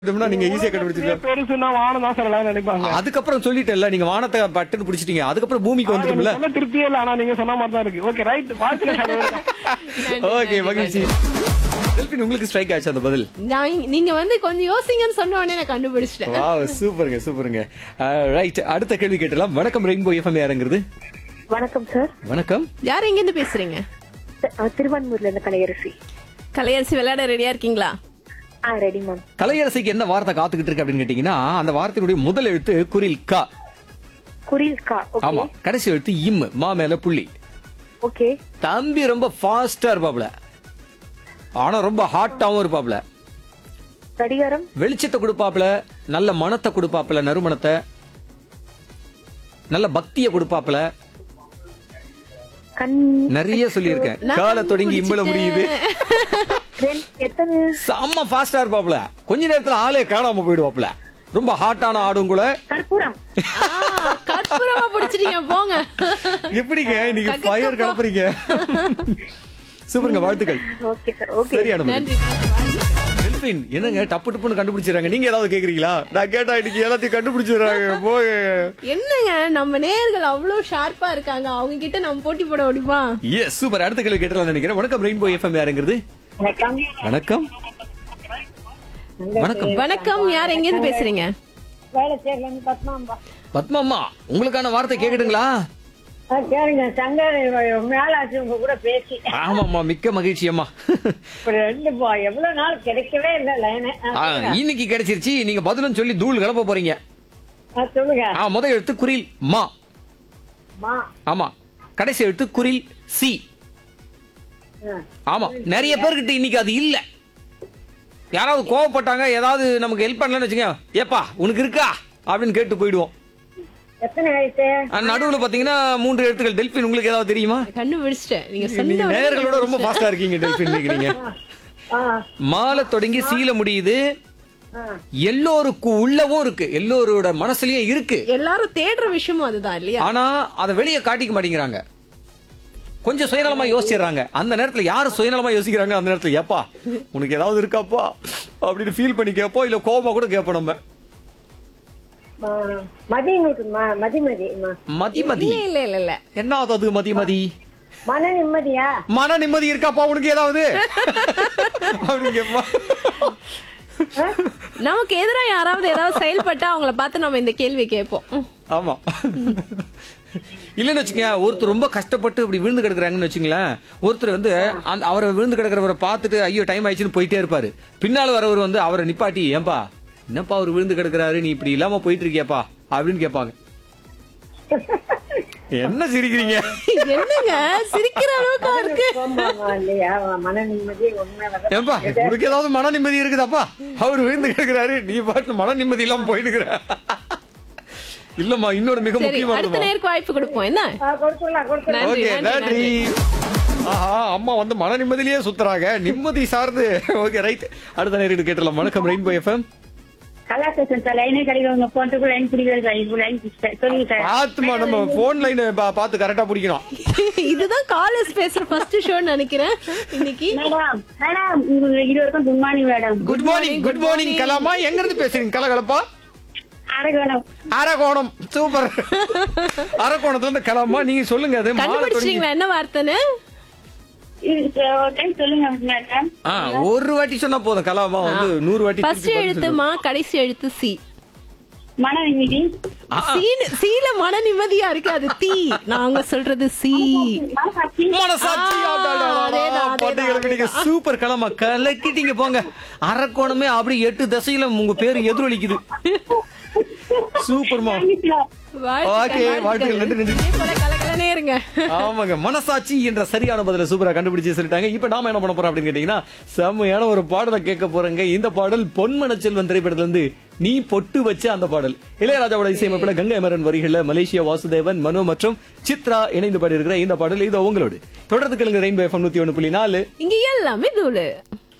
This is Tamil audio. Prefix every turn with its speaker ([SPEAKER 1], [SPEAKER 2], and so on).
[SPEAKER 1] இதும்னா நீங்க ஈஸியா கண்டுபிடிச்சிருக்க
[SPEAKER 2] பெருசுன்னா வானம் தான் சொல்லலாம் நினைப்பாங்க
[SPEAKER 1] அதுக்கப்புறம் சொல்லிட்டேன்ல நீங்க வானத்தை பட்டுன்னு பிடிச்சிட்டீங்க அதுக்கப்புறம் பூமிக்கு வந்துரும்ல
[SPEAKER 2] சொல்ல திருப்தியே இல்ல ஆனா நீங்க சொன்ன மாதிரி தான் இருக்கு ஓகே ரைட் வாழ்த்துக்கள்
[SPEAKER 1] ஓகே மகிழ்ச்சி டெல்பின் உங்களுக்கு ஸ்ட்ரைக் ஆச்சு அந்த பதில்
[SPEAKER 3] நான் நீங்க வந்து கொஞ்சம் யோசிங்கன்னு சொன்ன உடனே நான் கண்டுபிடிச்சிட்டேன்
[SPEAKER 1] வாவ் சூப்பருங்க சூப்பருங்க ரைட் அடுத்த கேள்வி கேட்டலாம் வணக்கம் ரெயின்போ எஃப்எம் யாருங்கிறது
[SPEAKER 4] வணக்கம் சார்
[SPEAKER 1] வணக்கம்
[SPEAKER 3] யார் எங்க இருந்து பேசுறீங்க
[SPEAKER 4] அஹ் திருவான்மூர்ல இருந்து கலையரசி
[SPEAKER 3] கலையரசி விளையாட ரெடியா இருக்கீங்களா
[SPEAKER 4] ஆ ரெடி மேம்
[SPEAKER 1] கலையரசிக்கு என்ன வார்த்தை காத்துக்கிட்டு இருக்கு அப்படின்னு கேட்டீங்கன்னா அந்த வார்த்தையினுடைய முதல் எழுத்து குரில் கா
[SPEAKER 4] குரில் கா
[SPEAKER 1] ஆமா
[SPEAKER 4] ஓகே
[SPEAKER 1] கடைசி எழுத்து இம் மா மேல புள்ளி
[SPEAKER 4] ஓகே
[SPEAKER 1] தம்பி ரொம்ப ஃபாஸ்டா இருப்பாப்ல ஆனா ரொம்ப ஹாட்டாவும் இருப்பாப்ல
[SPEAKER 4] கடிகாரம்
[SPEAKER 1] வெளிச்சத்தை கொடுப்பாப்ல நல்ல மனத்தை கொடுப்பாப்ல நறுமணத்தை நல்ல பக்திய கொடுப்பாப்ல
[SPEAKER 4] கண்
[SPEAKER 1] நிறைய சொல்லியிருக்கேன்
[SPEAKER 3] நான்
[SPEAKER 1] காலை தொடங்கி இம்பள முடியுது
[SPEAKER 4] ரெண்டு- எத்தனை
[SPEAKER 1] செம்ம ஃபாஸ்டா இருப்பாப்ல கொஞ்ச நேரத்துல ஆளே காணாம போயிடுவாப்ல ரொம்ப ஹாட்டான ஆடும் கூட
[SPEAKER 4] கற்பூரம்
[SPEAKER 3] ஆ, கற்பூரமா பிடிச்சிட்டீங்க போங்க
[SPEAKER 1] எப்படிங்க இன்னைக்கு
[SPEAKER 3] கக்க
[SPEAKER 1] ஃபயர்
[SPEAKER 3] கப்பா.
[SPEAKER 1] கிளப்புறீங்க சூப்பருங்க வாழ்த்துக்கள்
[SPEAKER 4] ஓகே சார் ஓகே
[SPEAKER 1] சரியான பதில்.
[SPEAKER 3] நன்றி
[SPEAKER 1] டெல்பின் என்னங்க டப்பு டப்புன்னு கண்டுபிடிச்சிடறாங்க நீங்க ஏதாவது கேக்குறீங்களா நான் கேட்டா இன்னைக்கு எல்லாத்தையும் கண்டுபிடிச்சிடுறாங்க போய்
[SPEAKER 3] என்னங்க நம்ம நேர்கள் அவ்வளவு ஷார்ப்பா இருக்காங்க அவங்க கிட்ட நம்ம போட்டி போட முடியுமா
[SPEAKER 1] எஸ் சூப்பர் அடுத்த கேள்வி கேட்டலாம் நினைக்கிறேன் வணக்கம் ரெயின்போ எஃப்எம் யாருங்கிறது
[SPEAKER 4] வணக்கம்
[SPEAKER 1] வணக்கம் வணக்கம்
[SPEAKER 3] வணக்கம் யார் எங்க இருந்து பேசுறீங்க
[SPEAKER 4] வேலை செய்யலன்னு பத்மாம்பா
[SPEAKER 1] பத்மாம்மா உங்களுக்கான வார்த்தை கேக்குதுங்களா
[SPEAKER 4] கேளுங்க சங்கர் மேலாச்சு உங்க கூட பேசி
[SPEAKER 1] ஆமாம்மா மிக்க மகிழ்ச்சி அம்மா
[SPEAKER 4] ஒரு ரெண்டு பா- எவ்வளவு நாள் கிடைக்கவே இல்லை லைனு
[SPEAKER 1] ஆ, இன்னைக்கு கிடைச்சிருச்சு நீங்க பதிலும் சொல்லி தூள் கிளப்ப போறீங்க
[SPEAKER 4] சொல்லுங்க
[SPEAKER 1] ஆ முத எழுத்து குரில் மா
[SPEAKER 4] மா
[SPEAKER 1] ஆமா கடைசி எழுத்து குரில் சி
[SPEAKER 4] ஆ.
[SPEAKER 1] ஆமா நிறைய பேர்கிட்ட இன்னைக்கு அது இல்ல யாராவது கோவப்பட்டாங்க ஏதாவது நமக்கு ஹெல்ப் பண்ணலன்னு வச்சுங்க ஏப்பா உனக்கு இருக்கா அப்படின்னு கேட்டு போயிடுவோம்
[SPEAKER 4] எத்தனை வயசு
[SPEAKER 1] ஆ, நடுவுல பாத்தீங்கன்னா மூன்று எழுத்துக்கள் டெல்பின் உங்களுக்கு ஏதாவது தெரியுமா
[SPEAKER 3] கண்டுபிடிச்சிட்டேன் நீங்க
[SPEAKER 1] நீங்க
[SPEAKER 3] சொன்ன உடனே
[SPEAKER 1] நேயர்களோட ரொம்ப ஃபாஸ்டா இருக்கீங்க டெல்பின் நீங்க
[SPEAKER 4] ஆ
[SPEAKER 1] மாலை தொடங்கி சீல முடியுது
[SPEAKER 4] ஆ
[SPEAKER 1] எல்லோருக்கும் உள்ளவும் இருக்கு எல்லோரோட மனசுலயும் இருக்கு
[SPEAKER 3] எல்லாரும் தேடுற விஷயமும் அதுதான் இல்லையா
[SPEAKER 1] ஆனா அதை வெளியே காட்டிக்க மாட்டேங்கிறாங்க கொஞ்சம் சுயநலமா யோசிச்சிடுறாங்க அந்த நேரத்துல யாரு சுயநலமா யோசிக்கிறாங்க அந்த நேரத்துல ஏப்பா உனக்கு ஏதாவது இருக்காப்பா அப்படின்னு ஃபீல் பண்ணி கேட்போம் இல்ல கோபமா கூட கேட்போம் நம்ம
[SPEAKER 4] ஆ. மதி உங்களுக்கு ம- மதி மதி ம-
[SPEAKER 1] மதி மதி
[SPEAKER 3] இல்ல இல்ல இல்ல இல்ல
[SPEAKER 1] என்ன அது மதி மதி
[SPEAKER 4] மன நிம்மதியா
[SPEAKER 1] மன நிம்மதி இருக்காப்பா உனக்கு ஏதாவது அப்படின்னு கேட்பா
[SPEAKER 3] நமக்கு எதிரா யாராவது ஏதாவது செயல்பட்டா அவங்கள பார்த்து நம்ம இந்த கேள்வி கேட்போம் ம்.
[SPEAKER 1] ஆமா இல்லன்னு வச்சுங்க ஒருத்தர் ரொம்ப கஷ்டப்பட்டு இப்படி விழுந்து கிடக்குறாங்கன்னு வச்சுங்களேன் ஒருத்தர் வந்து அந்த அவரை விழுந்து கிடக்குறவரை பார்த்துட்டு ஐயோ டைம் ஆயிடுச்சுன்னு போயிட்டே இருப்பாரு பின்னால வரவர் வந்து அவரை நிப்பாட்டி ஏன்பா என்னப்பா அவர் விழுந்து கிடக்குறாரு நீ இப்படி இல்லாம போயிட்டு இருக்கியாப்பா அப்படின்னு கேட்பாங்க என்ன சிரிக்கிறீங்க
[SPEAKER 3] என்னங்க சிரிக்கிற அளவுக்கா இருக்கு
[SPEAKER 4] ஆமா, இல்லையா மன நிம்மதி உண்மை வர
[SPEAKER 1] ஏன்பா உனக்கு ஏதாவது மன நிம்மதி இருக்குதாப்பா அவர் விழுந்து கிடக்குறாரு நீ பாட்டு மன நிம்மதி இல்லாம போயிட்டு இல்லம்மா இன்னொரு மிக
[SPEAKER 3] சரி அடுத்த
[SPEAKER 1] முக்கியமானதுமா
[SPEAKER 3] நேருக்கு வாய்ப்பு கொடுப்போம் என்ன
[SPEAKER 4] கொடுத்துடலாம் கொடுத்துடலாம்
[SPEAKER 3] நன்றி
[SPEAKER 1] ஓகே
[SPEAKER 3] நன்றி
[SPEAKER 1] நன்றி
[SPEAKER 3] நன்றி
[SPEAKER 1] ஆஹா அம்மா வந்து மன நிம்மதியிலேயே சுத்துறாங்க நிம்மதி சார்ந்து ஓகே ரைட் அடுத்த நேரம் கேட்டலாம் வணக்கம் ரெயின்போ எஃப்எம்
[SPEAKER 4] கலாசேஷன் சார் லைனே கிடைக்கிறவங்க போன்ட்டுக்கு லைன் பிடிக்கிறது சார் இது லைன் சொல்லுங்க சார்
[SPEAKER 1] பாத்துமா நம்ம போன் லைன் பார்த்து கரெக்டா பிடிக்கணும்
[SPEAKER 3] இதுதான் காலேஜ் பேசுற ஃபர்ஸ்ட் ஷோன்னு நினைக்கிறேன் இன்னைக்கு
[SPEAKER 4] மேடம் மேடம் உங்களுக்கு இது வரைக்கும் good morning madam
[SPEAKER 1] good morning good morning கலாமா எங்க இருந்து பேசுறீங்க கலகலப்பா
[SPEAKER 4] அரகணம்
[SPEAKER 1] அரகோணம் சூப்பர் அரகோணத்துல இருந்து கலாமா நீங்க சொல்லுங்க அது மாலை தொடங்கி-
[SPEAKER 3] கண்டுபிடிச்சிட்டீங்களா என்ன வார்த்தைன்னு
[SPEAKER 4] டைம் சொல்லுங்க மேடம்
[SPEAKER 1] ஆ, ஒரு வாட்டி சொன்னா போதும் கலாமா வந்து நூறு வாட்டி
[SPEAKER 3] ஃபர்ஸ்ட்
[SPEAKER 1] திருப்பி பதில்
[SPEAKER 3] எழுத்து
[SPEAKER 1] சொல்லுங்க.
[SPEAKER 3] மா கடைசி எழுத்து சி
[SPEAKER 4] மன நிம்மதி
[SPEAKER 3] சீன சீல மன நிம்மதியா இருக்கு அது தீ நாங்க சொல்றது சி
[SPEAKER 4] மனசாட்சி
[SPEAKER 1] மனசாட்சி
[SPEAKER 3] ஆ,
[SPEAKER 1] அடடடடா.
[SPEAKER 3] அதேதான், அதேதான்,
[SPEAKER 1] பட்டுக்கிழமை நீங்க சூப்பர் கலமா கலக்கிட்டீங்க போங்க அரக்கோணமே அப்படி எட்டு திசையில உங்க பேரு எதிரொலிக்குது சூப்பர்மா ஓகே வாழ்த்துக்கள் நன்றி நன்றி
[SPEAKER 3] கலக்கலனே இருங்க
[SPEAKER 1] ஆமாங்க மனசாட்சி என்ற சரியான பதில சூப்பரா கண்டுபிடிச்சு சொல்லிட்டாங்க இப்ப நாம என்ன பண்ண போறோம் அப்படின்னு கேட்டீங்கன்னா செம்மையான ஒரு பாடலை கேட்க போறேங்க இந்த பாடல் பொன்மன செல்வன் திரைப்படத்துல இருந்து நீ பொட்டு வச்ச அந்த பாடல் இளையராஜாவோட இசையமைப்புல கங்கை அமரன் வரிகள்ல மலேசியா வாசுதேவன் மனு மற்றும் சித்ரா இணைந்து பாடி இருக்கிற இந்த பாடல் இது உங்களோடு தொடர்ந்து கேளுங்க ரெயின்போ எஃப்எம் நூத்தி ஒண்ணு புள்ளி நாலு
[SPEAKER 3] இங்க எல்லாமே தூளு